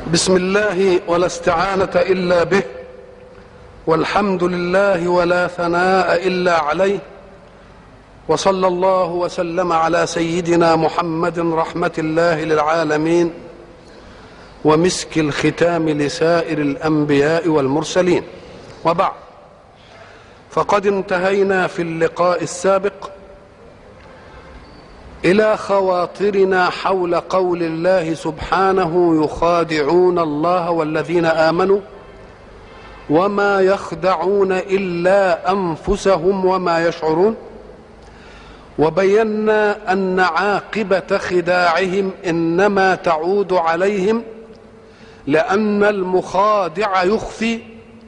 بسم الله ولا استعانة إلا به والحمد لله ولا ثناء إلا عليه وصلى الله وسلم على سيدنا محمد رحمة الله للعالمين ومسك الختام لسائر الأنبياء والمرسلين وبعد فقد انتهينا في اللقاء السابق الى خواطرنا حول قول الله سبحانه يخادعون الله والذين امنوا وما يخدعون الا انفسهم وما يشعرون وبينا ان عاقبه خداعهم انما تعود عليهم لان المخادع يخفي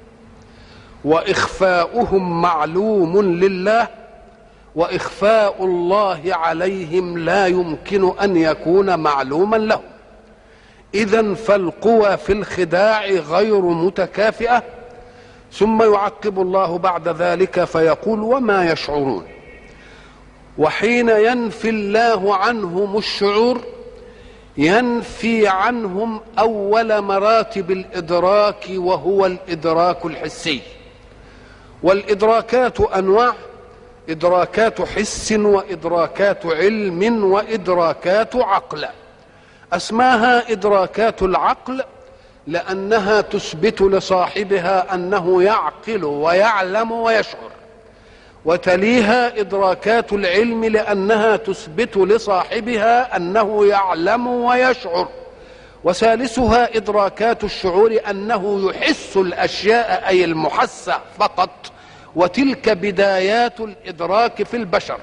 واخفاؤهم معلوم لله واخفاء الله عليهم لا يمكن ان يكون معلوما لهم اذا فالقوى في الخداع غير متكافئه ثم يعقب الله بعد ذلك فيقول وما يشعرون وحين ينفي الله عنهم الشعور ينفي عنهم اول مراتب الادراك وهو الادراك الحسي والادراكات انواع ادراكات حس وادراكات علم وادراكات عقل اسماها ادراكات العقل لانها تثبت لصاحبها انه يعقل ويعلم ويشعر وتليها ادراكات العلم لانها تثبت لصاحبها انه يعلم ويشعر وثالثها ادراكات الشعور انه يحس الاشياء اي المحسه فقط وتلك بدايات الادراك في البشر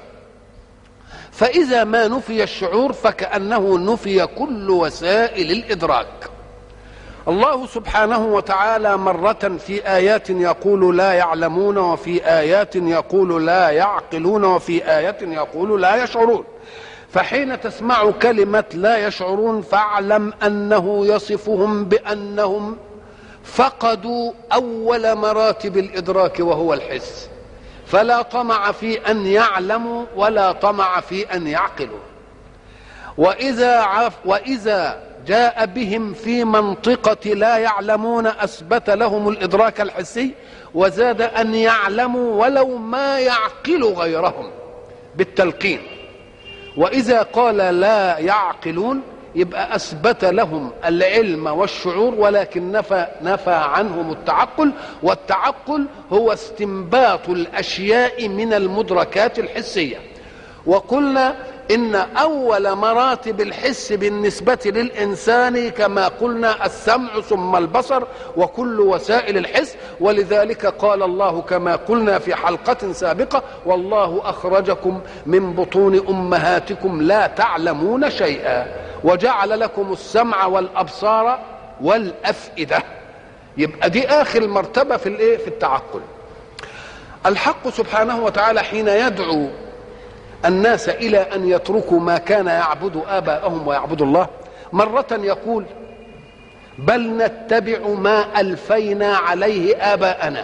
فاذا ما نفي الشعور فكانه نفي كل وسائل الادراك الله سبحانه وتعالى مرة في آيات يقول لا يعلمون وفي آيات يقول لا يعقلون وفي آيات يقول لا يشعرون فحين تسمع كلمة لا يشعرون فاعلم أنه يصفهم بأنهم فقدوا اول مراتب الادراك وهو الحس فلا طمع في ان يعلموا ولا طمع في ان يعقلوا واذا عف واذا جاء بهم في منطقة لا يعلمون أثبت لهم الإدراك الحسي وزاد أن يعلموا ولو ما يعقل غيرهم بالتلقين وإذا قال لا يعقلون يبقى اثبت لهم العلم والشعور ولكن نفى نفى عنهم التعقل والتعقل هو استنباط الاشياء من المدركات الحسيه وقلنا ان اول مراتب الحس بالنسبه للانسان كما قلنا السمع ثم البصر وكل وسائل الحس ولذلك قال الله كما قلنا في حلقه سابقه والله اخرجكم من بطون امهاتكم لا تعلمون شيئا وجعل لكم السمع والابصار والافئده يبقى دي اخر مرتبه في الايه في التعقل الحق سبحانه وتعالى حين يدعو الناس الى ان يتركوا ما كان يعبد اباءهم ويعبد الله مره يقول بل نتبع ما الفينا عليه اباءنا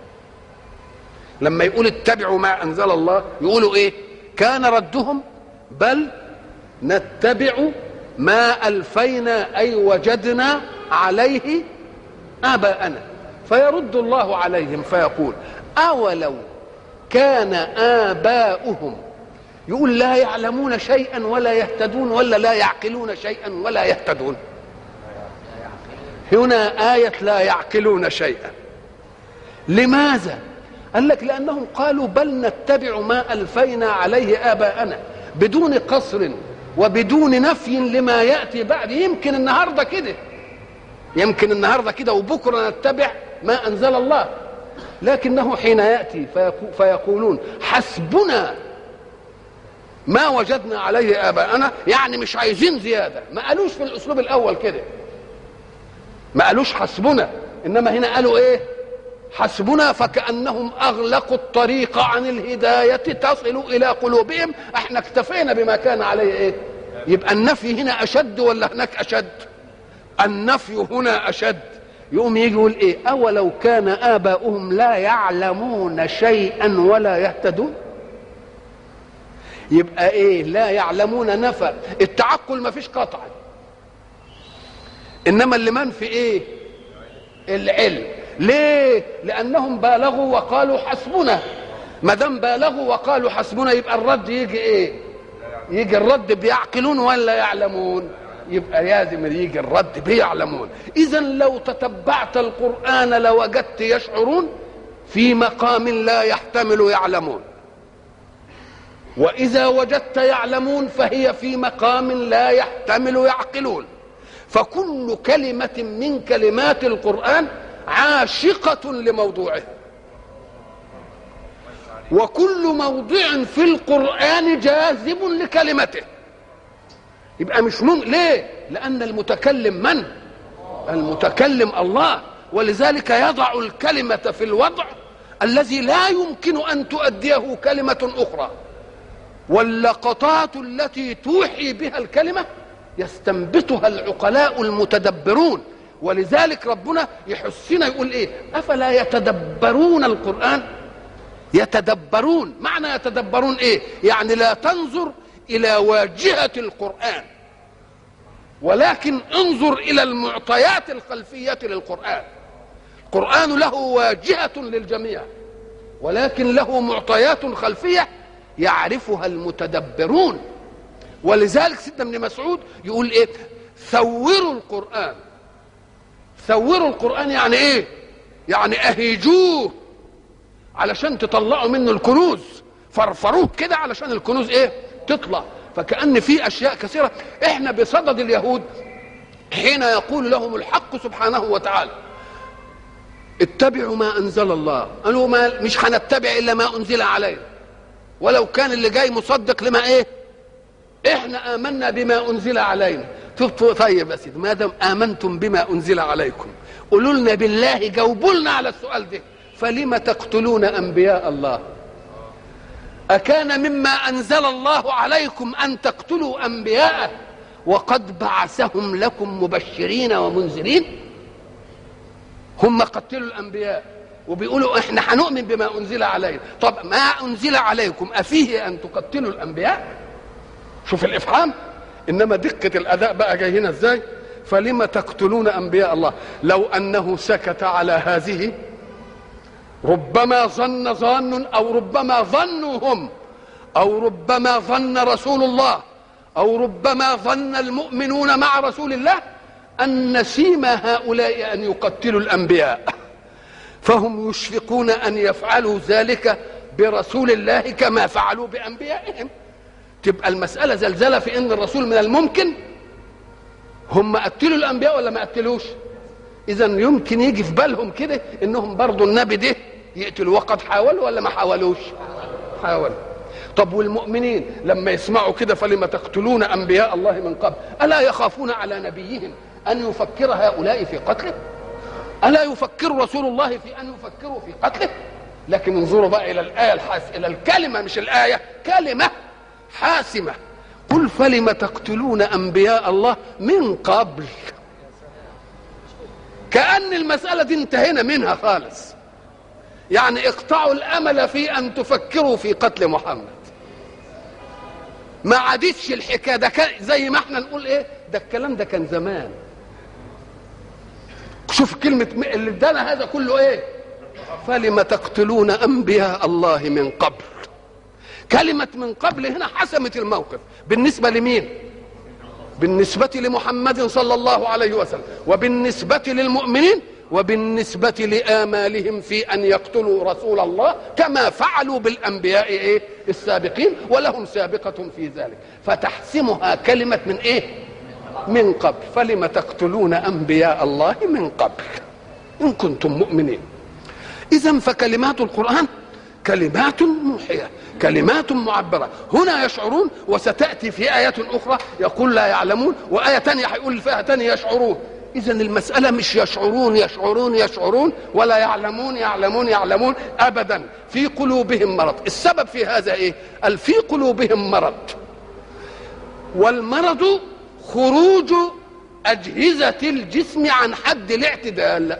لما يقول اتبعوا ما انزل الله يقولوا ايه كان ردهم بل نتبع ما الفينا اي وجدنا عليه اباءنا فيرد الله عليهم فيقول اولو كان اباؤهم يقول لا يعلمون شيئا ولا يهتدون ولا لا يعقلون شيئا ولا يهتدون هنا آية لا يعقلون شيئا لماذا قال لك لأنهم قالوا بل نتبع ما ألفينا عليه آباءنا بدون قصر وبدون نفي لما يأتي بعد يمكن النهاردة كده يمكن النهاردة كده وبكرة نتبع ما أنزل الله لكنه حين يأتي فيقولون حسبنا ما وجدنا عليه اباءنا يعني مش عايزين زياده ما قالوش في الاسلوب الاول كده ما قالوش حسبنا انما هنا قالوا ايه حسبنا فكانهم اغلقوا الطريق عن الهدايه تصل الى قلوبهم احنا اكتفينا بما كان عليه ايه يبقى النفي هنا اشد ولا هناك اشد النفي هنا اشد يقوم يجي يقول ايه اولو كان اباؤهم لا يعلمون شيئا ولا يهتدون يبقى ايه لا يعلمون نفى التعقل ما فيش قطع انما اللي منفي ايه العلم ليه لانهم بالغوا وقالوا حسبنا ما دام بالغوا وقالوا حسبنا يبقى الرد يجي ايه يجي الرد بيعقلون ولا يعلمون يبقى لازم يجي الرد بيعلمون اذا لو تتبعت القران لوجدت يشعرون في مقام لا يحتمل يعلمون واذا وجدت يعلمون فهي في مقام لا يحتمل يعقلون فكل كلمه من كلمات القران عاشقه لموضوعه وكل موضع في القران جاذب لكلمته يبقى مش ممكن ليه لان المتكلم من المتكلم الله ولذلك يضع الكلمه في الوضع الذي لا يمكن ان تؤديه كلمه اخرى واللقطات التي توحي بها الكلمه يستنبطها العقلاء المتدبرون ولذلك ربنا يحسنا يقول ايه افلا يتدبرون القران يتدبرون معنى يتدبرون ايه يعني لا تنظر الى واجهه القران ولكن انظر الى المعطيات الخلفيه للقران القران له واجهه للجميع ولكن له معطيات خلفيه يعرفها المتدبرون ولذلك سيدنا ابن مسعود يقول ايه ثوروا القران ثوروا القران يعني ايه يعني اهيجوه علشان تطلعوا منه الكنوز فرفروه كده علشان الكنوز ايه تطلع فكأن في أشياء كثيرة إحنا بصدد اليهود حين يقول لهم الحق سبحانه وتعالى اتبعوا ما أنزل الله قالوا ما مش هنتبع إلا ما أنزل علينا ولو كان اللي جاي مصدق لما إيه إحنا آمنا بما أنزل علينا طيب يا سيدي ما دام آمنتم بما أنزل عليكم قولوا لنا بالله جاوبوا لنا على السؤال ده فلم تقتلون أنبياء الله أكان مما أنزل الله عليكم أن تقتلوا أنبياءه وقد بعثهم لكم مبشرين ومنذرين هم قتلوا الأنبياء وبيقولوا احنا هنؤمن بما أنزل علينا طب ما أنزل عليكم أفيه أن تقتلوا الأنبياء شوف الإفحام إنما دقة الأداء بقى جاي هنا إزاي فلم تقتلون أنبياء الله لو أنه سكت على هذه ربما ظن ظان او ربما ظنوا هم او ربما ظن رسول الله او ربما ظن المؤمنون مع رسول الله ان سيما هؤلاء ان يقتلوا الانبياء فهم يشفقون ان يفعلوا ذلك برسول الله كما فعلوا بانبيائهم تبقى المساله زلزله في ان الرسول من الممكن هم قتلوا الانبياء ولا ما قتلوش اذا يمكن يجي في بالهم كده انهم برضو النبي ده يقتلوا وقد حاولوا ولا ما حاولوش حاولوا طب والمؤمنين لما يسمعوا كده فلما تقتلون انبياء الله من قبل الا يخافون على نبيهم ان يفكر هؤلاء في قتله الا يفكر رسول الله في ان يفكروا في قتله لكن انظروا بقى الى الايه الحاس الى الكلمه مش الايه كلمه حاسمه قل فلم تقتلون انبياء الله من قبل كأن المسألة دي انتهينا منها خالص يعني اقطعوا الأمل في أن تفكروا في قتل محمد ما عادتش الحكاية ده كان زي ما احنا نقول ايه ده الكلام ده كان زمان شوف كلمة اللي ادانا هذا كله ايه فلم تقتلون أنبياء الله من قبل كلمة من قبل هنا حسمت الموقف بالنسبة لمين بالنسبة لمحمد صلى الله عليه وسلم وبالنسبة للمؤمنين وبالنسبة لآمالهم في أن يقتلوا رسول الله كما فعلوا بالأنبياء إيه السابقين ولهم سابقة في ذلك فتحسمها كلمة من إيه من قبل فلم تقتلون أنبياء الله من قبل إن كنتم مؤمنين إذا فكلمات القرآن كلمات موحية كلمات معبرة هنا يشعرون وستأتي في آيات أخرى يقول لا يعلمون وآية تانية هيقول فيها تانية يشعرون إذا المسألة مش يشعرون يشعرون يشعرون ولا يعلمون يعلمون يعلمون أبدا في قلوبهم مرض السبب في هذا إيه قال في قلوبهم مرض والمرض خروج أجهزة الجسم عن حد الاعتدال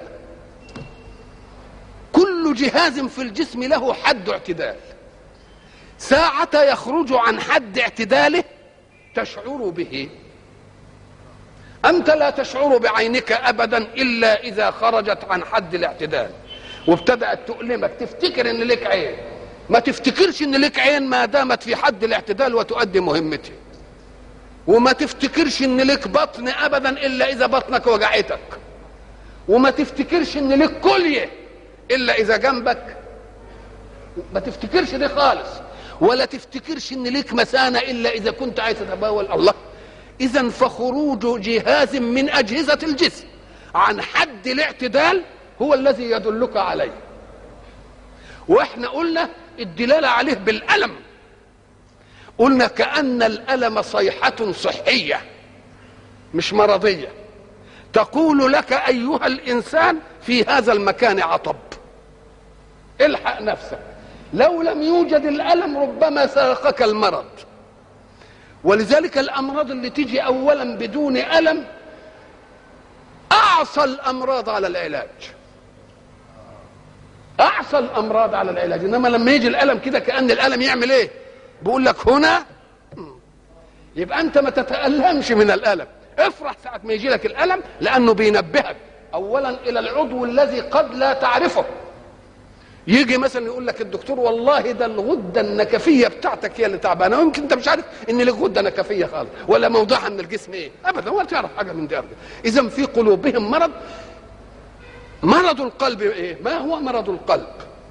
كل جهاز في الجسم له حد اعتدال ساعة يخرج عن حد اعتداله تشعر به انت لا تشعر بعينك ابدا الا اذا خرجت عن حد الاعتدال وابتدات تؤلمك تفتكر ان لك عين ما تفتكرش ان لك عين ما دامت في حد الاعتدال وتؤدي مهمتها وما تفتكرش ان لك بطن ابدا الا اذا بطنك وجعتك وما تفتكرش ان لك كليه الا اذا جنبك ما تفتكرش دي خالص ولا تفتكرش ان ليك مسانه الا اذا كنت عايز تتبول الله اذا فخروج جهاز من اجهزه الجسم عن حد الاعتدال هو الذي يدلك عليه واحنا قلنا الدلاله عليه بالالم قلنا كان الالم صيحه صحيه مش مرضيه تقول لك ايها الانسان في هذا المكان عطب الحق نفسك لو لم يوجد الالم ربما سرقك المرض ولذلك الامراض اللي تيجي اولا بدون الم اعصى الامراض على العلاج اعصى الامراض على العلاج انما لما يجي الالم كده كان الالم يعمل ايه بيقول لك هنا يبقى انت ما تتالمش من الالم افرح ساعه ما يجي لك الالم لانه بينبهك اولا الى العضو الذي قد لا تعرفه يجي مثلا يقول لك الدكتور والله ده الغده النكفيه بتاعتك هي اللي تعبانه ويمكن انت مش عارف ان لك غده نكفيه خالص ولا موضوعها من الجسم ايه ابدا ولا تعرف حاجه من دي ابدا اذا في قلوبهم مرض مرض القلب ايه ما هو مرض القلب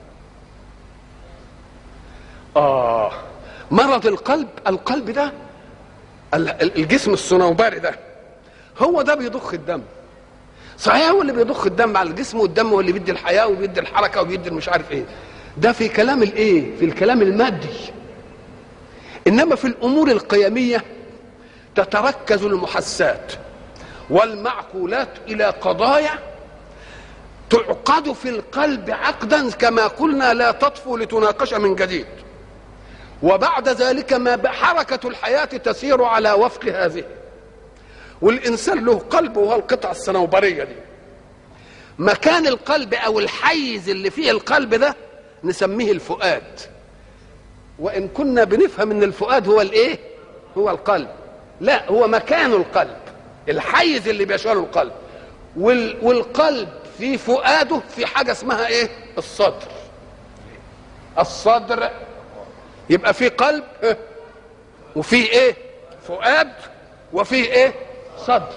اه مرض القلب القلب ده الجسم الصنوبري ده هو ده بيضخ الدم صحيح هو اللي بيضخ الدم على الجسم والدم هو اللي بيدي الحياه وبيدي الحركه وبيدي مش عارف ايه ده في كلام الايه في الكلام المادي انما في الامور القيميه تتركز المحسات والمعقولات الى قضايا تعقد في القلب عقدا كما قلنا لا تطفو لتناقش من جديد وبعد ذلك ما حركة الحياة تسير على وفق هذه والإنسان له قلب وهو القطعة الصنوبرية دي مكان القلب أو الحيز اللي فيه القلب ده نسميه الفؤاد وإن كنا بنفهم إن الفؤاد هو الإيه؟ هو القلب لا هو مكان القلب الحيز اللي بيشغله القلب وال والقلب في فؤاده في حاجة اسمها إيه؟ الصدر الصدر يبقى في قلب وفي ايه فؤاد وفي ايه صدر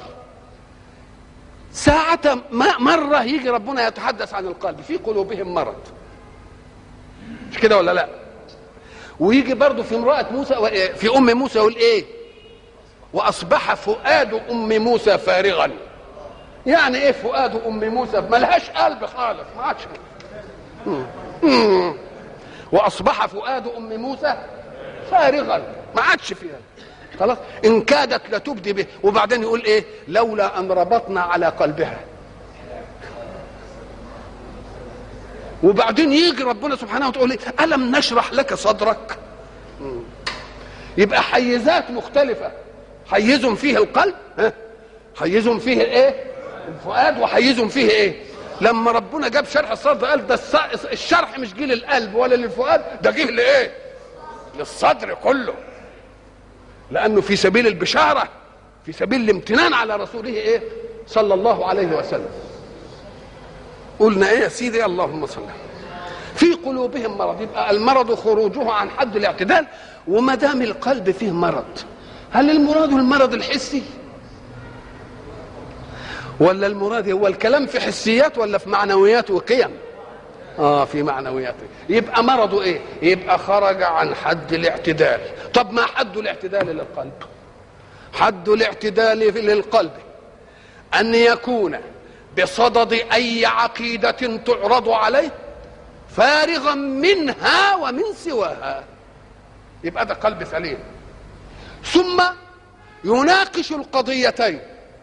ساعة ما مرة يجي ربنا يتحدث عن القلب في قلوبهم مرض مش كده ولا لا ويجي برضه في امرأة موسى في أم موسى يقول إيه وأصبح فؤاد أم موسى فارغا يعني إيه فؤاد أم موسى ملهاش قلب خالص ما عادش واصبح فؤاد ام موسى فارغا ما عادش فيها خلاص ان كادت لتبدي به وبعدين يقول ايه لولا ان ربطنا على قلبها وبعدين يجي ربنا سبحانه وتعالى ايه الم نشرح لك صدرك يبقى حيزات مختلفه حيز فيه القلب ها حيز فيه الايه الفؤاد وحيز فيه ايه لما ربنا جاب شرح الصدر قال ده الشرح مش جه للقلب ولا للفؤاد ده جه لايه للصدر كله لانه في سبيل البشاره في سبيل الامتنان على رسوله ايه صلى الله عليه وسلم قلنا ايه يا سيدي اللهم صل في قلوبهم مرض يبقى المرض خروجه عن حد الاعتدال وما دام القلب فيه مرض هل المراد المرض الحسي ولا المراد هو الكلام في حسيات ولا في معنويات وقيم اه في معنويات يبقى مرضه ايه يبقى خرج عن حد الاعتدال طب ما حد الاعتدال للقلب حد الاعتدال للقلب ان يكون بصدد اي عقيده تعرض عليه فارغا منها ومن سواها يبقى ده قلب سليم ثم يناقش القضيتين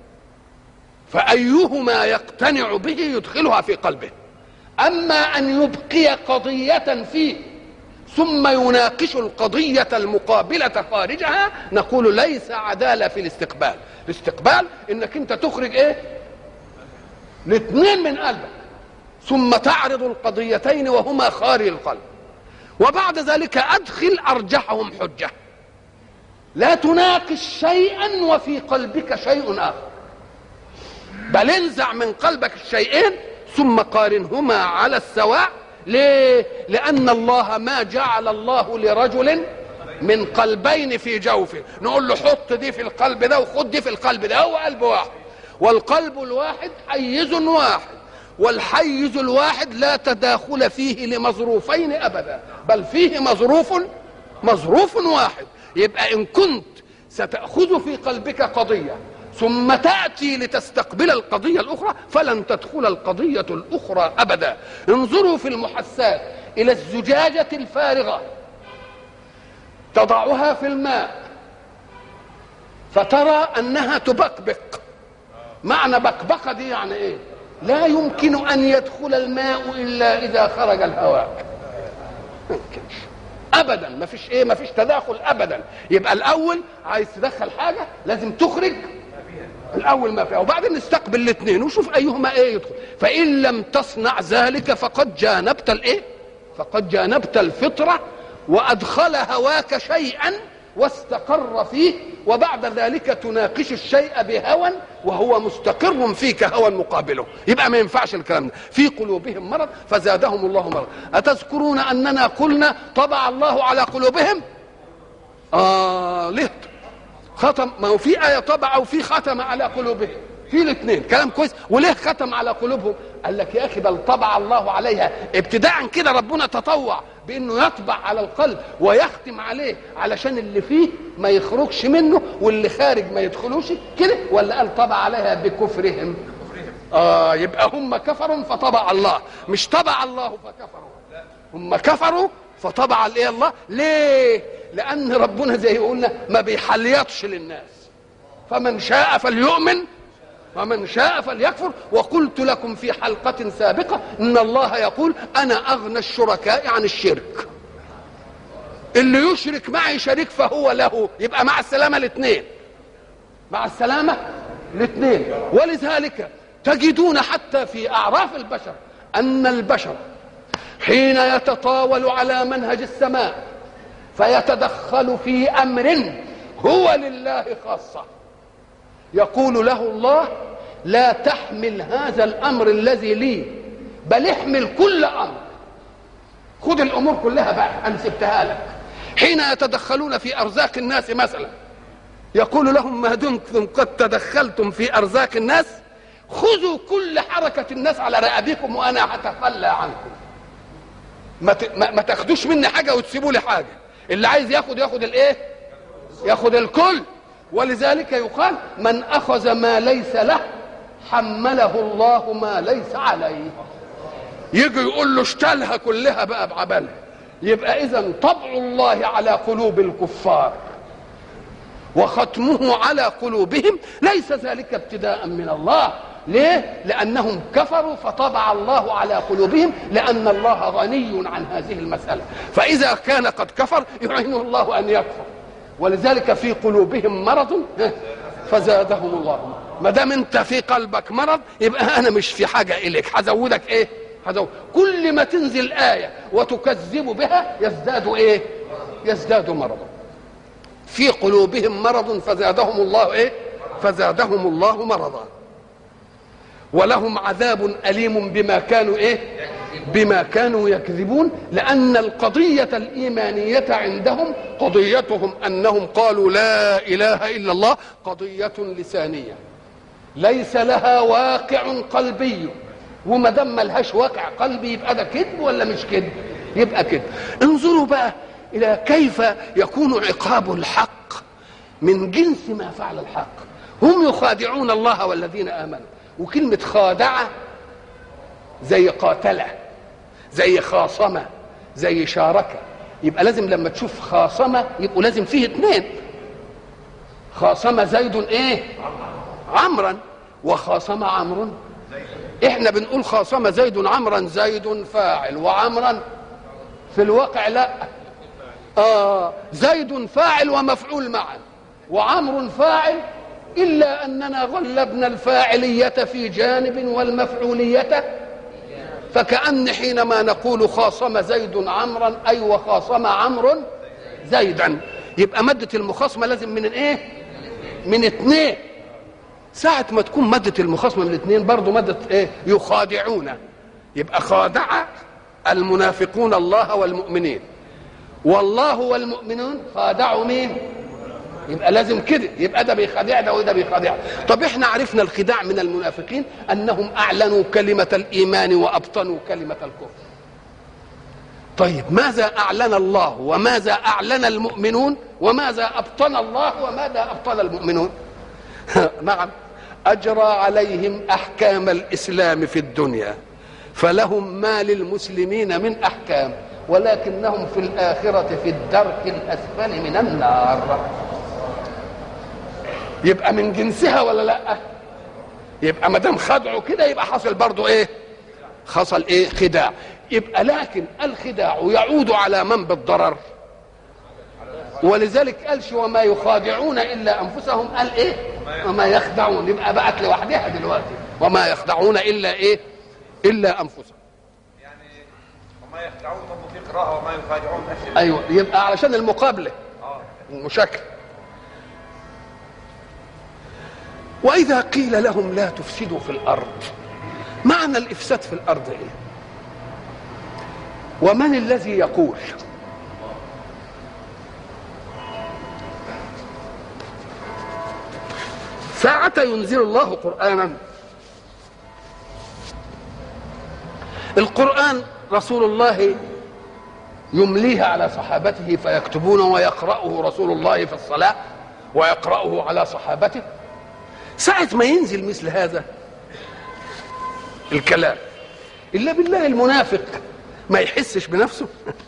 فأيهما يقتنع به يدخلها في قلبه أما أن يبقي قضية فيه ثم يناقش القضية المقابلة خارجها نقول ليس عدالة في الاستقبال الاستقبال انك انت تخرج ايه الاثنين من قلبك ثم تعرض القضيتين وهما خارج القلب وبعد ذلك ادخل ارجحهم حجه لا تناقش شيئا وفي قلبك شيء اخر بل انزع من قلبك الشيئين ثم قارنهما على السواء ليه لان الله ما جعل الله لرجل من قلبين في جوفه نقول له حط دي في القلب ده وخد دي في القلب ده هو قلب واحد والقلب الواحد حيز واحد والحيز الواحد لا تداخل فيه لمظروفين ابدا بل فيه مظروف مظروف واحد يبقى ان كنت ستاخذ في قلبك قضيه ثم تاتي لتستقبل القضيه الاخرى فلن تدخل القضيه الاخرى ابدا انظروا في المحسات الى الزجاجه الفارغه تضعها في الماء فترى انها تبقبق معنى بقبقه دي يعني ايه لا يمكن ان يدخل الماء الا اذا خرج الهواء يمكنش ابدا ما فيش ايه ما فيش تداخل ابدا يبقى الاول عايز تدخل حاجه لازم تخرج الاول ما فيها وبعدين نستقبل الاثنين وشوف ايهما ايه يدخل فان لم تصنع ذلك فقد جانبت الايه فقد جانبت الفطره وادخل هواك شيئا واستقر فيه وبعد ذلك تناقش الشيء بهوى وهو مستقر فيك هوى مقابله يبقى ما ينفعش الكلام ده في قلوبهم مرض فزادهم الله مرض أتذكرون أننا قلنا طبع الله على قلوبهم آه ليه ختم ما هو في آية طبع وفي ختم على قلوبهم في الاثنين كلام كويس وليه ختم على قلوبهم قال لك يا اخي بل طبع الله عليها ابتداء كده ربنا تطوع بانه يطبع على القلب ويختم عليه علشان اللي فيه ما يخرجش منه واللي خارج ما يدخلوش كده ولا قال طبع عليها بكفرهم اه يبقى هم كفروا فطبع الله مش طبع الله فكفروا هم كفروا فطبع الايه الله ليه لان ربنا زي قلنا ما بيحليطش للناس فمن شاء فليؤمن ومن شاء فليكفر وقلت لكم في حلقة سابقة إن الله يقول أنا أغنى الشركاء عن الشرك اللي يشرك معي شريك فهو له يبقى مع السلامة الاثنين مع السلامة الاثنين ولذلك تجدون حتى في أعراف البشر أن البشر حين يتطاول على منهج السماء فيتدخل في أمر هو لله خاصه يقول له الله لا تحمل هذا الامر الذي لي بل احمل كل امر خذ الامور كلها بقى انا سبتها لك حين يتدخلون في ارزاق الناس مثلا يقول لهم ما دمتم قد تدخلتم في ارزاق الناس خذوا كل حركه الناس على رقبكم وانا هتخلى عنكم ما ما تاخدوش مني حاجه وتسيبوا لي حاجه اللي عايز ياخد ياخد الايه ياخد الكل ولذلك يقال من اخذ ما ليس له حمله الله ما ليس عليه يجي يقول له اشتلها كلها بقى بعبالها يبقى اذا طبع الله على قلوب الكفار وختمه على قلوبهم ليس ذلك ابتداء من الله ليه لانهم كفروا فطبع الله على قلوبهم لان الله غني عن هذه المساله فاذا كان قد كفر يعينه الله ان يكفر ولذلك في قلوبهم مرض فزادهم الله ما دام انت في قلبك مرض يبقى انا مش في حاجه اليك هزودك ايه هزود كل ما تنزل ايه وتكذب بها يزداد ايه يزداد مرضا في قلوبهم مرض فزادهم الله ايه فزادهم الله مرضا ولهم عذاب اليم بما كانوا ايه بما كانوا يكذبون لان القضيه الايمانيه عندهم قضيتهم انهم قالوا لا اله الا الله قضيه لسانيه ليس لها واقع قلبي وما دام ملهاش واقع قلبي يبقى ده كذب ولا مش كذب يبقى كذب انظروا بقى الى كيف يكون عقاب الحق من جنس ما فعل الحق هم يخادعون الله والذين امنوا وكلمه خادعه زي قاتله زي خاصمه زي شاركه يبقى لازم لما تشوف خاصمه يبقوا لازم فيه اثنين خاصمه زيد ايه عمرا وخاصم عمرو احنا بنقول خاصم زيد عمرا زيد فاعل وعمرا في الواقع لا آه زيد فاعل ومفعول معا وعمر فاعل إلا أننا غلبنا الفاعلية في جانب والمفعولية فكأن حينما نقول خاصم زيد عمرا أي وخاصم عمرو زيدا يبقى مادة المخاصمة لازم من ايه من اثنين ساعة ما تكون مادة المخاصمة من الاثنين برضه مادة ايه يخادعون يبقى خادع المنافقون الله والمؤمنين والله والمؤمنون خادعوا مين يبقى لازم كده يبقى ده بيخادع ده وده بيخادع طب احنا عرفنا الخداع من المنافقين انهم اعلنوا كلمة الايمان وابطنوا كلمة الكفر طيب ماذا اعلن الله وماذا اعلن المؤمنون وماذا ابطن الله وماذا ابطن المؤمنون نعم اجرى عليهم احكام الاسلام في الدنيا فلهم ما للمسلمين من احكام ولكنهم في الاخره في الدرك الاسفل من النار يبقى من جنسها ولا لا يبقى ما دام خدعوا كده يبقى حصل برضه ايه حصل ايه خداع يبقى لكن الخداع يعود على من بالضرر ولذلك قالش وما يخادعون الا انفسهم قال ايه وما يخدعون يبقى بقت لوحدها دلوقتي وما يخدعون الا ايه الا انفسهم يعني وما يخدعون برضه في قراءة وما يخادعون نفس ايوه يبقى علشان المقابله اه المشاكل واذا قيل لهم لا تفسدوا في الارض معنى الافساد في الارض ايه ومن الذي يقول ساعة ينزل الله قرآنا القرآن رسول الله يمليها على صحابته فيكتبونه ويقرأه رسول الله في الصلاة ويقرأه على صحابته ساعة ما ينزل مثل هذا الكلام إلا بالله المنافق ما يحسش بنفسه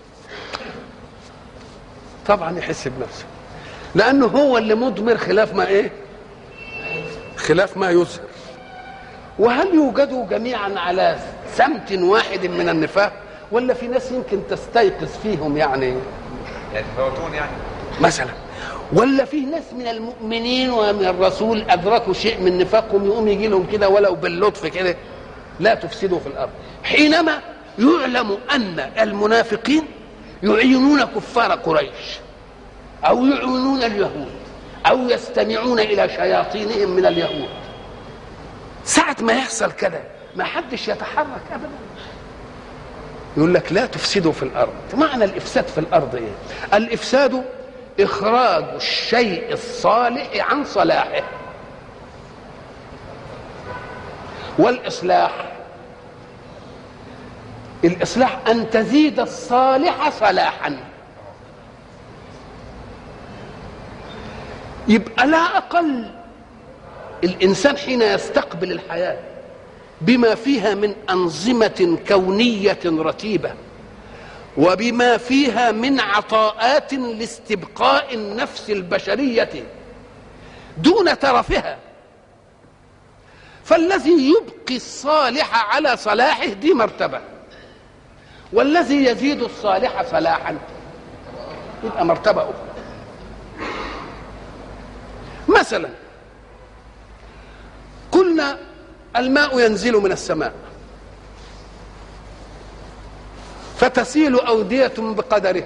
طبعا يحس بنفسه لأنه هو اللي مضمر خلاف ما إيه خلاف ما يظهر وهل يوجدوا جميعا على سمت واحد من النفاق ولا في ناس يمكن تستيقظ فيهم يعني يتفاوتون يعني مثلا ولا في ناس من المؤمنين ومن الرسول ادركوا شيء من نفاقهم يقوم يجي لهم كده ولو باللطف كده لا تفسدوا في الارض حينما يعلم ان المنافقين يعينون كفار قريش او يعينون اليهود او يستمعون الى شياطينهم من اليهود ساعة ما يحصل كده ما حدش يتحرك ابدا يقول لك لا تفسدوا في الارض معنى الافساد في الارض ايه الافساد اخراج الشيء الصالح عن صلاحه والاصلاح الاصلاح ان تزيد الصالح صلاحا يبقى لا اقل الانسان حين يستقبل الحياه بما فيها من انظمه كونيه رتيبه وبما فيها من عطاءات لاستبقاء النفس البشريه دون ترفها فالذي يبقي الصالح على صلاحه دي مرتبه والذي يزيد الصالح صلاحا يبقى مرتبه اخرى مثلا قلنا الماء ينزل من السماء فتسيل أودية بقدره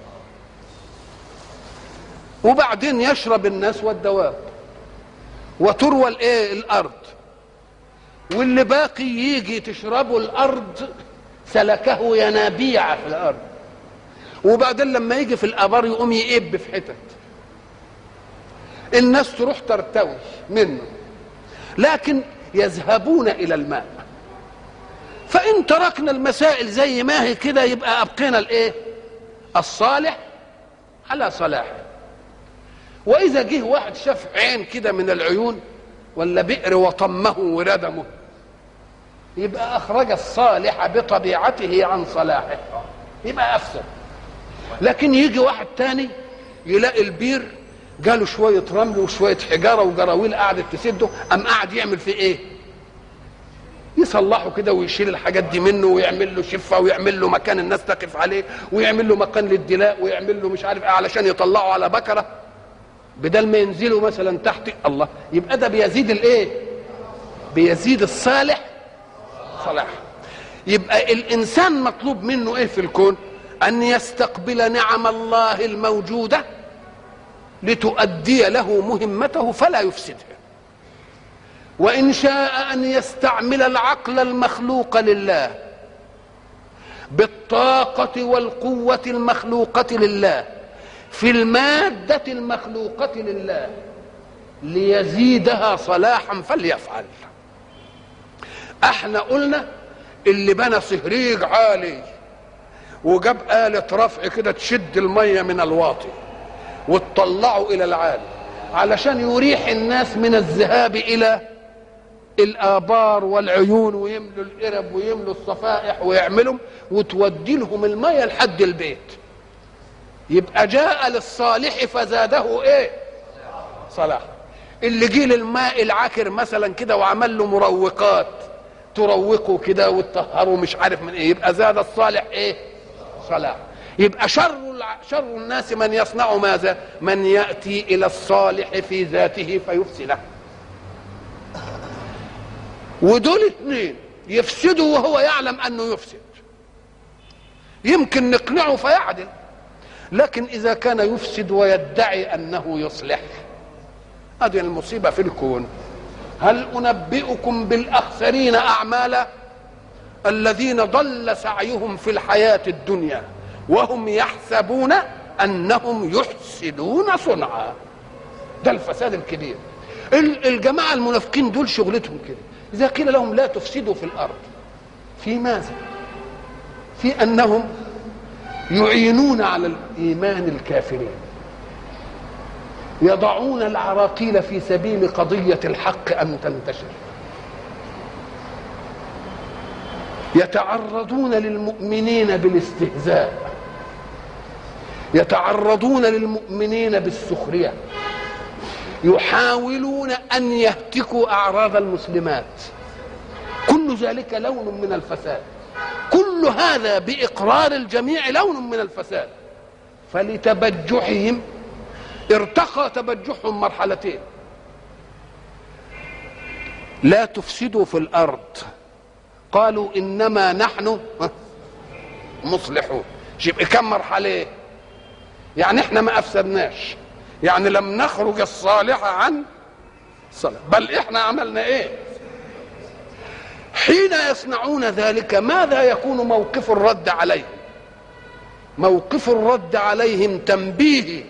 وبعدين يشرب الناس والدواب وتروى الايه الارض واللي باقي يجي تشربه الارض سلكه ينابيع في الارض وبعدين لما يجي في الابار يقوم يقب في حتت الناس تروح ترتوي منه لكن يذهبون الى الماء فان تركنا المسائل زي ما هي كده يبقى ابقينا الايه الصالح على صلاحه واذا جه واحد شاف عين كده من العيون ولا بئر وطمه وردمه يبقى اخرج الصالح بطبيعته عن صلاحه يبقى افسد لكن يجي واحد تاني يلاقي البير جاله شويه رمل وشويه حجاره وجراويل قعدت تسده قام قاعد يعمل فيه ايه يصلحه كده ويشيل الحاجات دي منه ويعمل له شفه ويعمل له مكان الناس تقف عليه ويعمل له مكان للدلاء ويعمل له مش عارف ايه علشان يطلعه على بكره بدل ما ينزلوا مثلا تحت الله يبقى ده بيزيد الايه بيزيد الصالح صلاح يبقى الانسان مطلوب منه ايه في الكون ان يستقبل نعم الله الموجوده لتؤدي له مهمته فلا يفسدها وإن شاء أن يستعمل العقل المخلوق لله بالطاقة والقوة المخلوقة لله في المادة المخلوقة لله ليزيدها صلاحا فليفعل احنا قلنا اللي بنى صهريج عالي وجاب آلة رفع كده تشد المية من الواطي وتطلعه إلى العالي علشان يريح الناس من الذهاب إلى الآبار والعيون ويملوا القرب ويملوا الصفائح ويعملوا وتودي لهم المية لحد البيت يبقى جاء للصالح فزاده ايه صلاح اللي جه للماء العكر مثلا كده وعمل له مروقات تروقه كده وتطهره مش عارف من ايه يبقى زاد الصالح ايه صلاح يبقى شر الع... شر الناس من يصنع ماذا من ياتي الى الصالح في ذاته فيفسده ودول اثنين يفسدوا وهو يعلم انه يفسد يمكن نقنعه فيعدل لكن اذا كان يفسد ويدعي انه يصلح هذه المصيبه في الكون هل انبئكم بالاخسرين اعمالا الذين ضل سعيهم في الحياه الدنيا وهم يحسبون انهم يحسنون صنعا ده الفساد الكبير الجماعه المنافقين دول شغلتهم كده اذا قيل لهم لا تفسدوا في الارض في ماذا في انهم يعينون على الايمان الكافرين يضعون العراقيل في سبيل قضيه الحق ان تنتشر يتعرضون للمؤمنين بالاستهزاء يتعرضون للمؤمنين بالسخريه يحاولون ان يهتكوا اعراض المسلمات كل ذلك لون من الفساد كل هذا باقرار الجميع لون من الفساد فلتبجحهم ارتقى تبجحهم مرحلتين لا تفسدوا في الارض قالوا انما نحن مصلحون يبقى كم مرحله يعني احنا ما افسدناش يعني لم نخرج الصالح عن صلاح بل احنا عملنا ايه حين يصنعون ذلك ماذا يكون موقف الرد عليهم موقف الرد عليهم تنبيه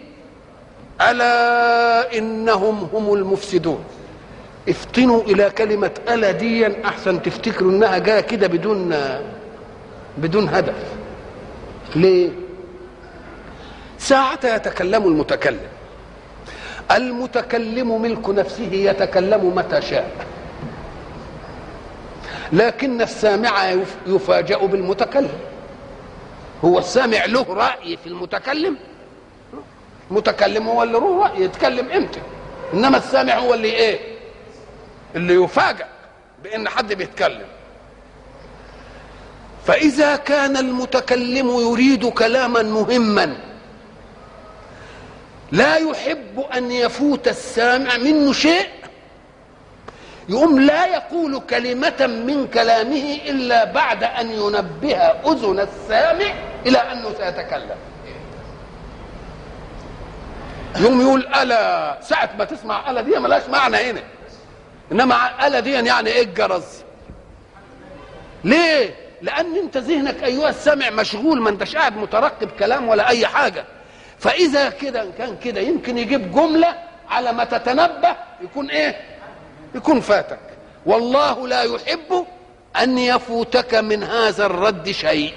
الا انهم هم المفسدون افتنوا الى كلمه الا ديا احسن تفتكروا انها جايه كده بدون بدون هدف ليه ساعة يتكلم المتكلم المتكلم ملك نفسه يتكلم متى شاء لكن السامع يفاجأ بالمتكلم هو السامع له رأي في المتكلم المتكلم هو اللي له رأي يتكلم امتى انما السامع هو اللي ايه اللي يفاجأ بان حد بيتكلم فإذا كان المتكلم يريد كلاما مهما لا يحب ان يفوت السامع منه شيء يقوم لا يقول كلمة من كلامه إلا بعد أن ينبه أذن السامع إلى أنه سيتكلم يوم يقول ألا ساعة ما تسمع ألا دي ملاش معنى هنا إنما ألا دي يعني إيه الجرس ليه لأن أنت ذهنك أيها السامع مشغول ما أنتش قاعد مترقب كلام ولا أي حاجة فاذا كده كان كده يمكن يجيب جمله على ما تتنبه يكون ايه يكون فاتك والله لا يحب ان يفوتك من هذا الرد شيء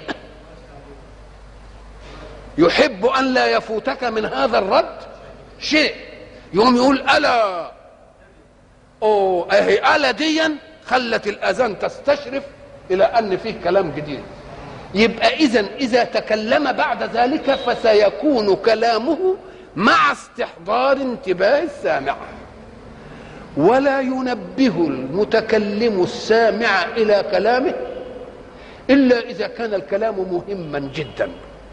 يحب ان لا يفوتك من هذا الرد شيء يوم يقول الا او اهي الا ديا خلت الاذان تستشرف الى ان فيه كلام جديد يبقى اذا اذا تكلم بعد ذلك فسيكون كلامه مع استحضار انتباه السامع ولا ينبه المتكلم السامع الى كلامه الا اذا كان الكلام مهما جدا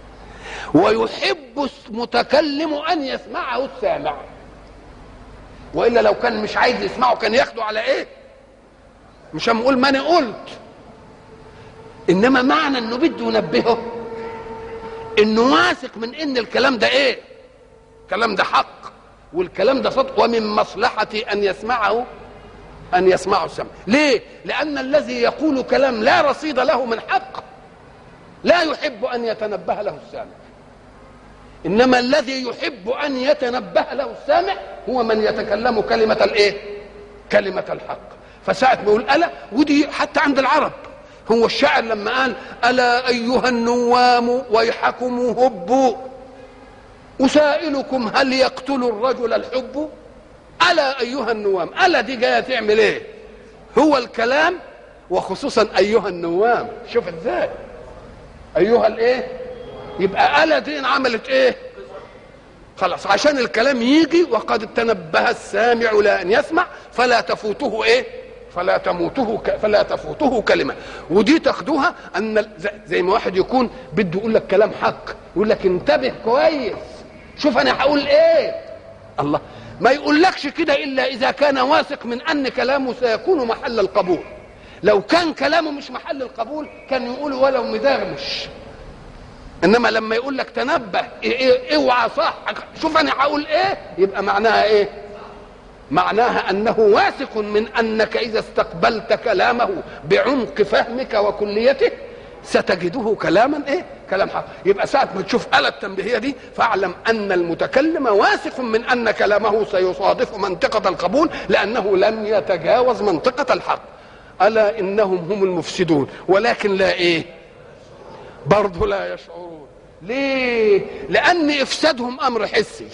ويحب المتكلم ان يسمعه السامع والا لو كان مش عايز يسمعه كان ياخده على ايه مش هنقول ما انا قلت انما معنى انه بده ينبهه انه واثق من ان الكلام ده ايه الكلام ده حق والكلام ده صدق ومن مصلحتي ان يسمعه ان يسمعوا السمع ليه لان الذي يقول كلام لا رصيد له من حق لا يحب ان يتنبه له السامع انما الذي يحب ان يتنبه له السامع هو من يتكلم كلمه الايه كلمه الحق فساعه ما يقول الا ودي حتى عند العرب هو الشاعر لما قال الا ايها النوام ويحكم هبوا اسائلكم هل يقتل الرجل الحب الا ايها النوام الا دي جايه تعمل ايه هو الكلام وخصوصا ايها النوام شوف ازاي ايها الايه يبقى الا دي عملت ايه خلاص عشان الكلام يجي وقد تنبه السامع لان يسمع فلا تفوته ايه فلا تموته ك... فلا تفوته كلمه ودي تاخدوها ان ال- زي- زي ما واحد يكون بده يقول لك كلام حق يقول لك انتبه كويس شوف انا هقول ايه الله ما يقولكش كده الا اذا كان واثق من ان كلامه سيكون محل القبول لو كان كلامه مش محل القبول كان يقول ولو مدغمش انما لما يقول لك تنبه إيه إيه اوعى صح شوف انا هقول ايه يبقى معناها ايه معناها انه واثق من انك اذا استقبلت كلامه بعمق فهمك وكليته ستجده كلاما ايه كلام حق يبقى ساعه ما تشوف اله التنبيهيه دي فاعلم ان المتكلم واثق من ان كلامه سيصادف منطقه القبول لانه لم يتجاوز منطقه الحق الا انهم هم المفسدون ولكن لا ايه برضه لا يشعرون ليه لان افسادهم امر حسي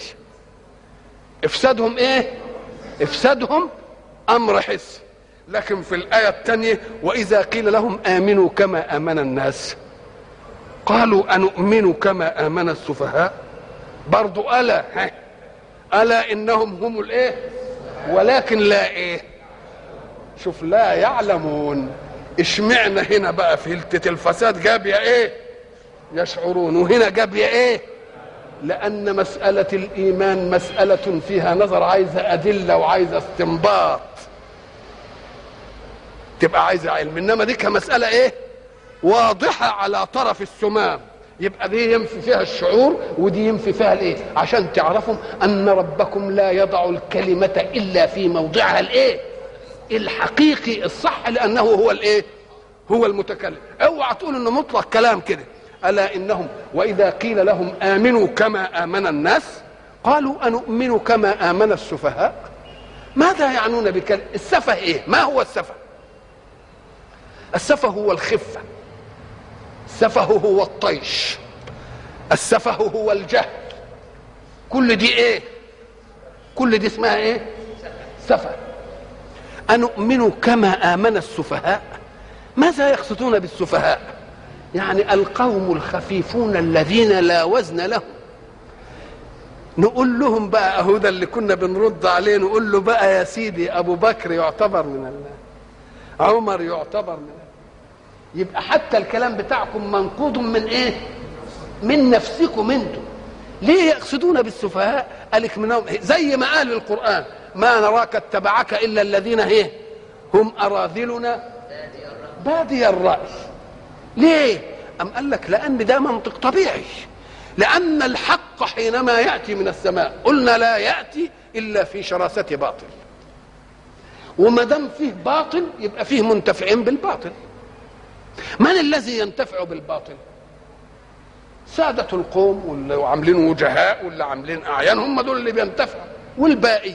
افسادهم ايه افسادهم امر حسي لكن في الايه الثانيه واذا قيل لهم امنوا كما امن الناس قالوا انؤمن كما امن السفهاء برضو الا ها الا انهم هم الايه ولكن لا ايه شوف لا يعلمون اشمعنا هنا بقى في هلتة الفساد جاب يا ايه يشعرون وهنا جاب يا ايه لان مسألة الايمان مسألة فيها نظر عايزة ادلة وعايزة استنباط تبقى عايزة علم انما دي كمسألة ايه واضحة على طرف السمام يبقى دي ينفي فيها الشعور ودي ينفي فيها الايه عشان تعرفوا ان ربكم لا يضع الكلمة الا في موضعها الايه الحقيقي الصح لانه هو الايه هو المتكلم اوعى تقول انه مطلق كلام كده الا انهم واذا قيل لهم امنوا كما امن الناس قالوا انؤمن كما امن السفهاء ماذا يعنون بكلمه السفه ايه ما هو السفه السفه هو الخفه السفه هو الطيش السفه هو الجهل كل دي ايه كل دي اسمها ايه سفه أنؤمن كما آمن السفهاء ماذا يقصدون بالسفهاء يعني القوم الخفيفون الذين لا وزن لهم نقول لهم بقى اهو ده اللي كنا بنرد عليه نقول له بقى يا سيدي ابو بكر يعتبر من الله عمر يعتبر من الله يبقى حتى الكلام بتاعكم منقوض من ايه من نفسكم انتم ليه يقصدون بالسفهاء قالك منهم زي ما قال القرآن ما نراك اتبعك إلا الذين هي هم أراذلنا بادي الرأي ليه أم قال لك لأن ده منطق طبيعي لأن الحق حينما يأتي من السماء قلنا لا يأتي إلا في شراسة باطل وما دام فيه باطل يبقى فيه منتفعين بالباطل من الذي ينتفع بالباطل سادة القوم واللي عاملين وجهاء واللي عاملين أعيان هم دول اللي بينتفعوا والباقي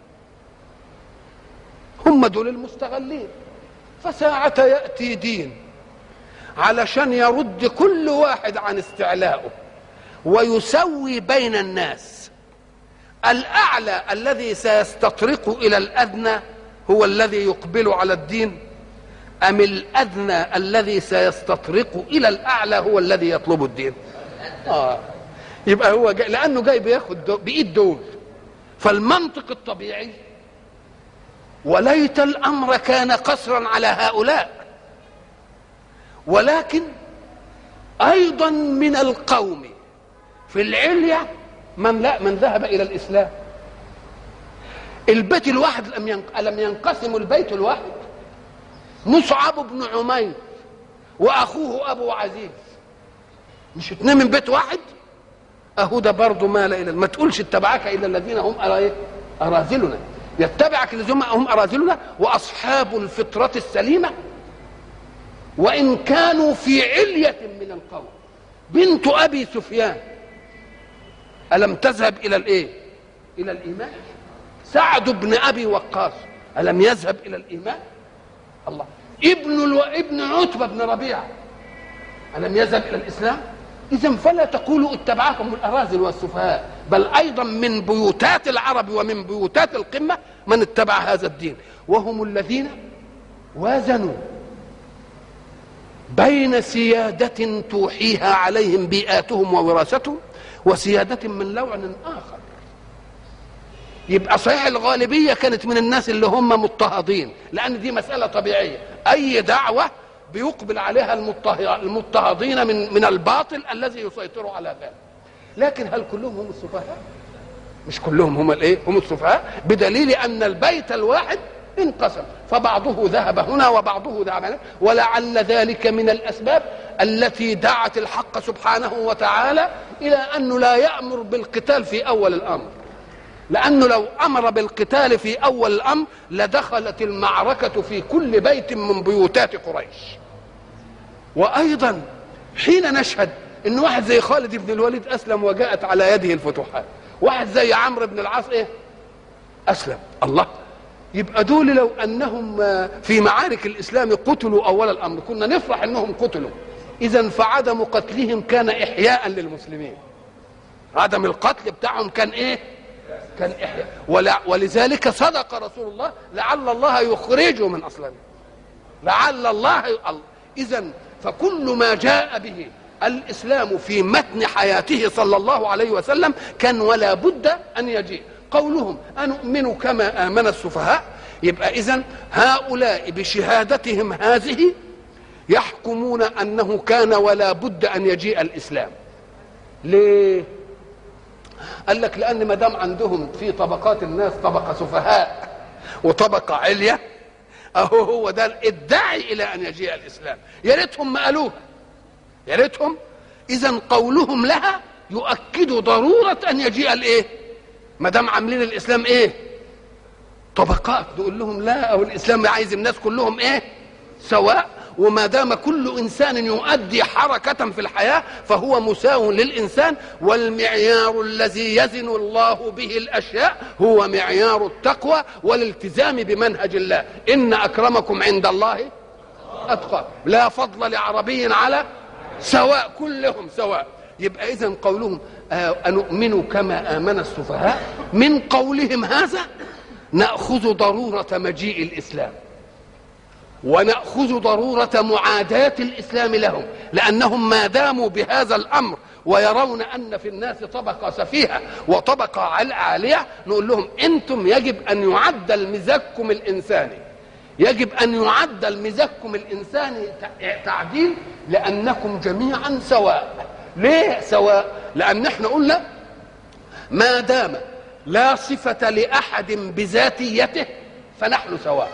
هم دول المستغلين فساعة يأتي دين علشان يرد كل واحد عن استعلائه ويسوي بين الناس الأعلى الذي سيستطرق إلى الأدنى هو الذي يقبل على الدين أم الأدنى الذي سيستطرق إلى الأعلى هو الذي يطلب الدين آه. يبقى هو جاي لأنه جاي بياخد دو بإيد دول فالمنطق الطبيعي وليت الأمر كان قصرا على هؤلاء ولكن أيضا من القوم في العليا من لا من ذهب إلى الإسلام البيت الواحد لم ينق... لم ينقسم البيت الواحد مصعب بن عمير واخوه ابو عزيز مش اتنين من بيت واحد اهو ده برضه مال الى ما تقولش اتبعك الا الذين هم أرا- اراذلنا يتبعك الذين هم اراذلنا واصحاب الفطره السليمه وان كانوا في عليه من القوم بنت ابي سفيان الم تذهب الى الايه الى الايمان سعد بن ابي وقاص الم يذهب الى الايمان الله ابن الو... ابن عتبه بن ربيعه الم يذهب الى الاسلام اذا فلا تقولوا اتبعكم الاراذل والسفهاء بل ايضا من بيوتات العرب ومن بيوتات القمه من اتبع هذا الدين وهم الذين وازنوا بين سيادة توحيها عليهم بيئاتهم ووراثتهم وسيادة من لون آخر يبقى صحيح الغالبية كانت من الناس اللي هم مضطهدين لأن دي مسألة طبيعية أي دعوة بيقبل عليها المضطهدين من من الباطل الذي يسيطر على ذلك لكن هل كلهم هم السفهاء مش كلهم هم الايه هم السفهاء بدليل ان البيت الواحد انقسم فبعضه ذهب هنا وبعضه ذهب هنا ولعل ذلك من الاسباب التي دعت الحق سبحانه وتعالى الى انه لا يامر بالقتال في اول الامر لانه لو امر بالقتال في اول الامر لدخلت المعركه في كل بيت من بيوتات قريش وايضا حين نشهد ان واحد زي خالد بن الوليد اسلم وجاءت على يده الفتوحات واحد زي عمرو بن العاص ايه اسلم الله يبقى دول لو انهم في معارك الاسلام قتلوا اول الامر كنا نفرح انهم قتلوا اذا فعدم قتلهم كان احياء للمسلمين عدم القتل بتاعهم كان ايه كان احياء ولا ولذلك صدق رسول الله لعل الله يخرجه من اصلابه لعل الله اذا فكل ما جاء به الاسلام في متن حياته صلى الله عليه وسلم كان ولا بد ان يجيء قولهم أنؤمن كما آمن السفهاء يبقى إذن هؤلاء بشهادتهم هذه يحكمون أنه كان ولا بد أن يجيء الإسلام ليه قال لك لأن ما دام عندهم في طبقات الناس طبقة سفهاء وطبقة عليا أهو هو ده الداعي إلى أن يجيء الإسلام يا ريتهم ما قالوها يا ريتهم إذا قولهم لها يؤكد ضرورة أن يجيء الإيه؟ ما دام عاملين الاسلام ايه طبقات نقول لهم لا او الاسلام عايز الناس كلهم ايه سواء وما دام كل انسان يؤدي حركه في الحياه فهو مساو للانسان والمعيار الذي يزن الله به الاشياء هو معيار التقوى والالتزام بمنهج الله ان اكرمكم عند الله اتقى لا فضل لعربي على سواء كلهم سواء يبقى اذا قولهم أنؤمن كما آمن السفهاء من قولهم هذا نأخذ ضرورة مجيء الإسلام ونأخذ ضرورة معاداة الإسلام لهم لأنهم ما داموا بهذا الأمر ويرون أن في الناس طبقة سفيهة وطبقة عالية نقول لهم أنتم يجب أن يعدل مزاجكم الإنساني يجب أن يعدل مزاجكم الإنساني تعديل لأنكم جميعا سواء ليه سواء لان احنا قلنا ما دام لا صفة لأحد بذاتيته فنحن سواء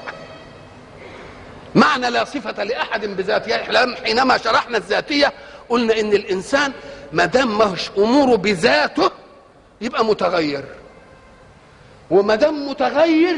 معنى لا صفة لأحد بذاتيته حينما شرحنا الذاتية قلنا إن الإنسان ما دام ماهوش أموره بذاته يبقى متغير وما دام متغير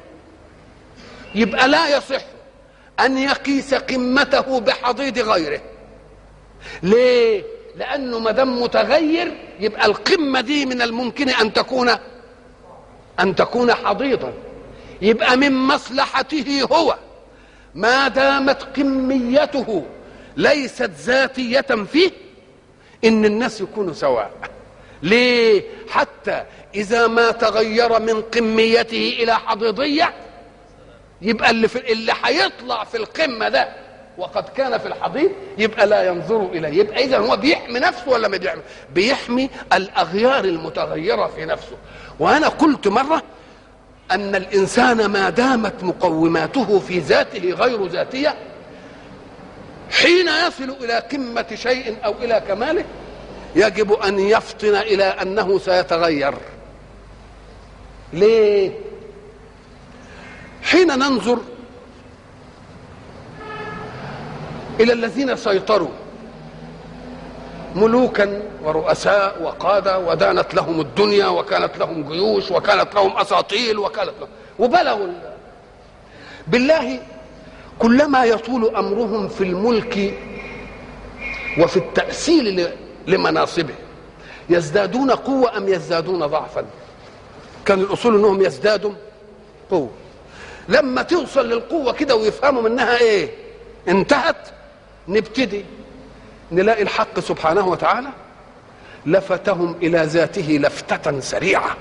يبقى لا يصح أن يقيس قمته بحضيض غيره ليه؟ لانه ما دام متغير يبقى القمه دي من الممكن ان تكون ان تكون حضيضا يبقى من مصلحته هو ما دامت قميته ليست ذاتيه فيه ان الناس يكونوا سواء ليه حتى اذا ما تغير من قميته الى حضيضيه يبقى اللي في اللي هيطلع في القمه ده وقد كان في الحضيض يبقى لا ينظر اليه يبقى اذا هو بيحمي نفسه ولا ما بيحمي بيحمي الاغيار المتغيره في نفسه وانا قلت مره ان الانسان ما دامت مقوماته في ذاته غير ذاتيه حين يصل الى قمه شيء او الى كماله يجب ان يفطن الى انه سيتغير ليه حين ننظر الى الذين سيطروا ملوكا ورؤساء وقاده ودانت لهم الدنيا وكانت لهم جيوش وكانت لهم اساطيل وكانت لهم وبلغوا ال- بالله كلما يطول امرهم في الملك وفي التأسيل ل- لمناصبه يزدادون قوة أم يزدادون ضعفا كان الأصول أنهم يزدادوا قوة لما توصل للقوة كده ويفهموا منها إيه انتهت نبتدي نلاقي الحق سبحانه وتعالى لفتهم إلى ذاته لفتة سريعة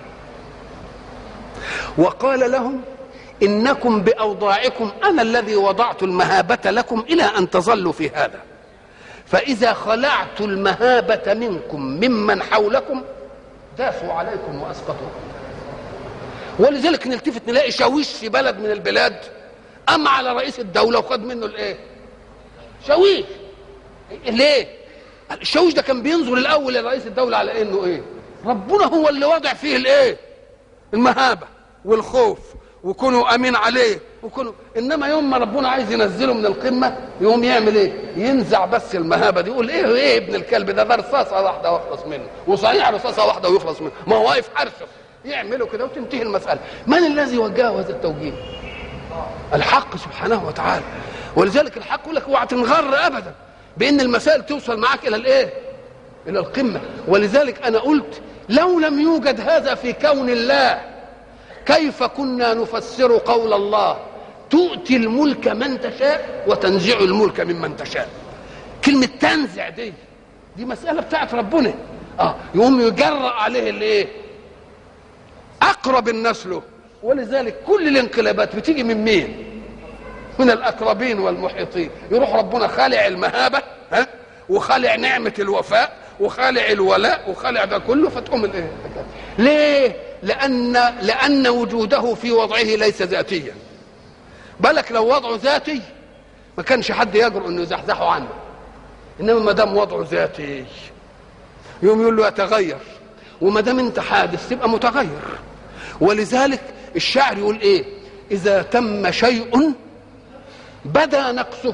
وقال لهم إنكم بأوضاعكم أنا الذي وضعت المهابة لكم إلى أن تظلوا في هذا فإذا خلعت المهابة منكم ممن حولكم دافوا عليكم وأسقطوكم ولذلك نلتفت نلاقي شاويش في بلد من البلاد أما على رئيس الدولة وخد منه الإيه؟ شاويش ليه؟ الشاويش ده كان بينظر الأول لرئيس الدولة على إنه إيه؟ ربنا هو اللي وضع فيه الإيه؟ المهابة والخوف وكونوا امين عليه وكونوا انما يوم ما ربنا عايز ينزله من القمه يقوم يعمل ايه؟ ينزع بس المهابه دي يقول ايه ايه ابن الكلب ده ده رصاصه واحده ويخلص منه وصحيح رصاصه واحده ويخلص منه ما هو واقف حرشه يعملوا كده وتنتهي المساله من الذي وجهه هذا التوجيه؟ الحق سبحانه وتعالى ولذلك الحق يقول لك اوعى تنغر ابدا بان المسائل توصل معك الى الايه؟ الى القمه ولذلك انا قلت لو لم يوجد هذا في كون الله كيف كنا نفسر قول الله تؤتي الملك من تشاء وتنزع الملك ممن تشاء كلمة تنزع دي دي مسألة بتاعت ربنا اه يقوم يجرأ عليه الايه اقرب الناس له ولذلك كل الانقلابات بتيجي من مين من الاقربين والمحيطين يروح ربنا خالع المهابة ها وخالع نعمة الوفاء وخالع الولاء وخالع ده كله فتقوم الايه ليه لان لان وجوده في وضعه ليس ذاتيا بالك لو وضعه ذاتي ما كانش حد يجرؤ انه يزحزحه عنه انما ما دام وضعه ذاتي يوم يقول له يتغير وما دام انت حادث تبقى متغير ولذلك الشاعر يقول ايه اذا تم شيء بدا نقصه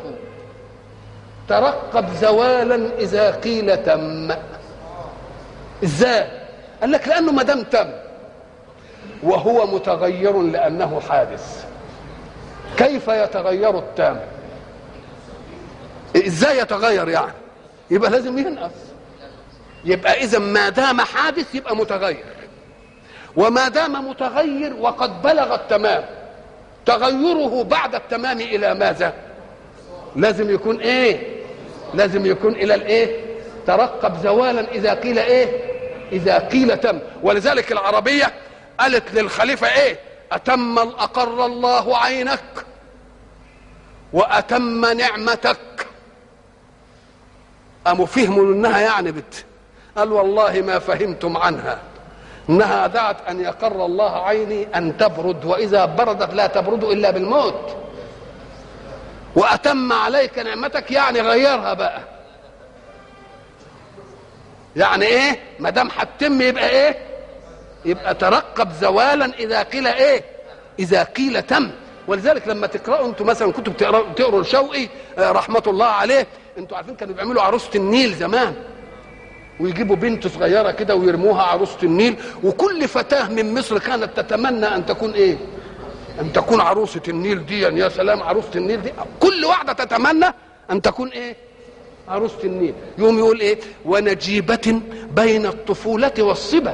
ترقب زوالا اذا قيل تم ازاي قال لك لانه ما دام تم وهو متغير لانه حادث كيف يتغير التام ازاي يتغير يعني يبقى لازم ينقص يبقى اذا ما دام حادث يبقى متغير وما دام متغير وقد بلغ التمام تغيره بعد التمام الى ماذا لازم يكون ايه لازم يكون الى الايه ترقب زوالا اذا قيل ايه اذا قيل تم ولذلك العربيه قالت للخليفه ايه اتم اقر الله عينك واتم نعمتك قاموا فهموا انها يعني بت قال والله ما فهمتم عنها انها دعت ان يقر الله عيني ان تبرد واذا بردت لا تبرد الا بالموت واتم عليك نعمتك يعني غيرها بقى يعني ايه ما دام هتتم يبقى ايه يبقى ترقب زوالا اذا قيل ايه اذا قيل تم ولذلك لما تقراوا انتوا مثلا كنتوا بتقروا تقروا الشوقي آه، رحمه الله عليه انتوا عارفين كانوا بيعملوا عروسه النيل زمان ويجيبوا بنت صغيره كده ويرموها عروسه النيل وكل فتاه من مصر كانت تتمنى ان تكون ايه ان تكون عروسه النيل دي يا سلام عروسه النيل دي كل واحده تتمنى ان تكون ايه عروسه النيل يوم يقول ايه ونجيبه بين الطفوله والصبا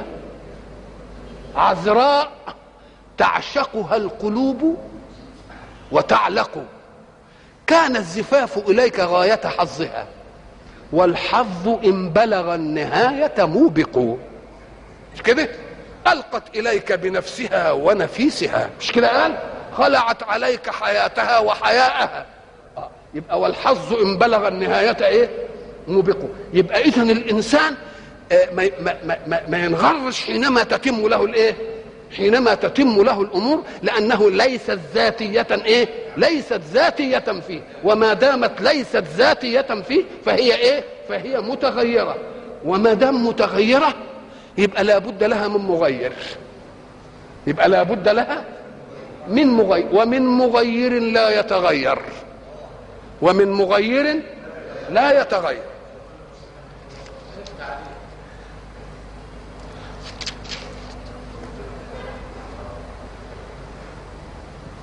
عذراء تعشقها القلوب وتعلق كان الزفاف اليك غايه حظها والحظ ان بلغ النهايه موبق مش كده القت اليك بنفسها ونفيسها مش كده قال خلعت عليك حياتها وحياءها آه، يبقى والحظ ان بلغ النهايه ايه موبق يبقى اذا الانسان آه، ما, ما, ما, ما, ما ينغرش حينما تتم له الايه حينما تتم له الامور لانه ليست ذاتيه ايه ليست ذاتيه فيه وما دامت ليست ذاتيه فيه فهي ايه فهي متغيره وما دام متغيره يبقى لابد لها من مغير يبقى لابد لها من مغير ومن مغير لا يتغير ومن مغير لا يتغير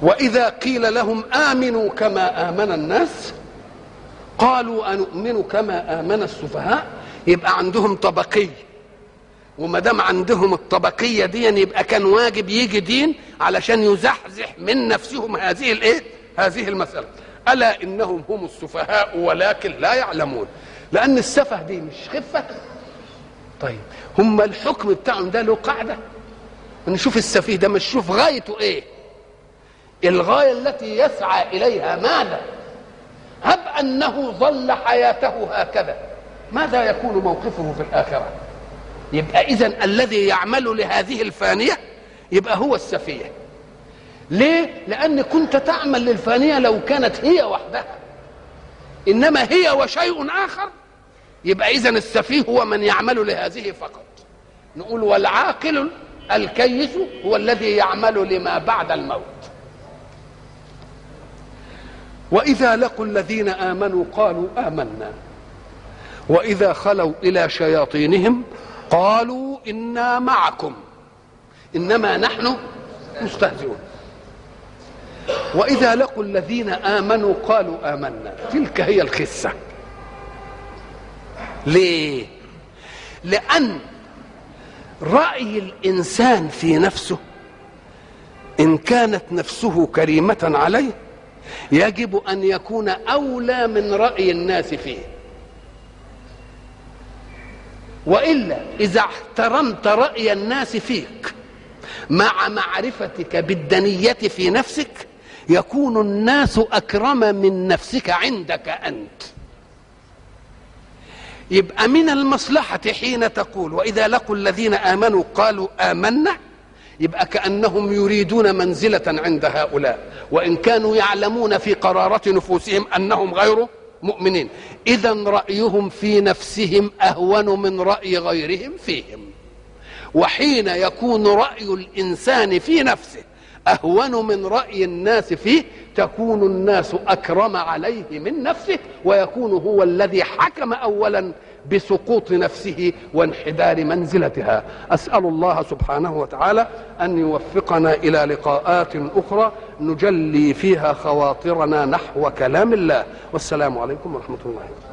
واذا قيل لهم امنوا كما امن الناس قالوا انؤمن كما امن السفهاء يبقى عندهم طبقيه وما دام عندهم الطبقيه دي يبقى كان واجب يجي دين علشان يزحزح من نفسهم هذه الايه هذه المساله الا انهم هم السفهاء ولكن لا يعلمون لان السفه دي مش خفه طيب هم الحكم بتاعهم ده له قاعده نشوف السفيه ده مش شوف غايته ايه الغايه التي يسعى اليها ماذا هب انه ظل حياته هكذا ماذا يكون موقفه في الاخره يبقى اذا الذي يعمل لهذه الفانيه يبقى هو السفيه ليه لان كنت تعمل للفانيه لو كانت هي وحدها انما هي وشيء اخر يبقى اذا السفيه هو من يعمل لهذه فقط نقول والعاقل الكيس هو الذي يعمل لما بعد الموت واذا لقوا الذين امنوا قالوا امنا واذا خلوا الى شياطينهم قالوا انا معكم انما نحن مستهزئون واذا لقوا الذين امنوا قالوا امنا تلك هي الخسه ليه لان راي الانسان في نفسه ان كانت نفسه كريمه عليه يجب ان يكون اولى من راي الناس فيه والا اذا احترمت راي الناس فيك مع معرفتك بالدنيه في نفسك يكون الناس اكرم من نفسك عندك انت يبقى من المصلحه حين تقول واذا لقوا الذين امنوا قالوا امنا يبقى كانهم يريدون منزله عند هؤلاء وان كانوا يعلمون في قراره نفوسهم انهم غير مؤمنين اذا رايهم في نفسهم اهون من راي غيرهم فيهم وحين يكون راي الانسان في نفسه اهون من راي الناس فيه تكون الناس اكرم عليه من نفسه ويكون هو الذي حكم اولا بسقوط نفسه وانحدار منزلتها اسال الله سبحانه وتعالى ان يوفقنا الى لقاءات اخرى نجلي فيها خواطرنا نحو كلام الله والسلام عليكم ورحمه الله